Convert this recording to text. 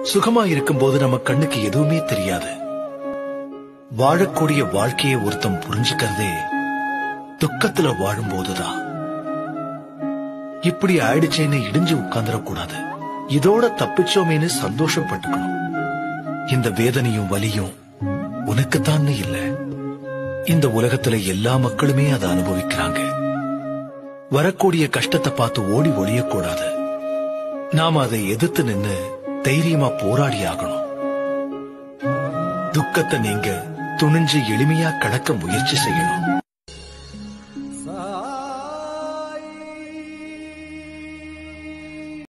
சுகமா இருக்கும்போது நம்ம கண்ணுக்கு எதுவுமே தெரியாது வாழக்கூடிய வாழ்க்கையை ஒருத்தன் புரிஞ்சுக்கிறதே துக்கத்துல வாழும்போதுதான் இப்படி ஆயிடுச்சேன்னு இடிஞ்சு உட்கார்ந்துடக்கூடாது இதோட தப்பிச்சோமேன்னு சந்தோஷப்பட்டுக்கணும் இந்த வேதனையும் வலியும் உனக்குத்தான்னு இல்ல இந்த உலகத்துல எல்லா மக்களுமே அதை அனுபவிக்கிறாங்க வரக்கூடிய கஷ்டத்தை பார்த்து ஓடி ஒளியக்கூடாது நாம அதை எதிர்த்து நின்னு தைரியமா போராடி ஆகணும் துக்கத்தை நீங்க துணிஞ்சு எளிமையா கடக்க முயற்சி செய்யணும்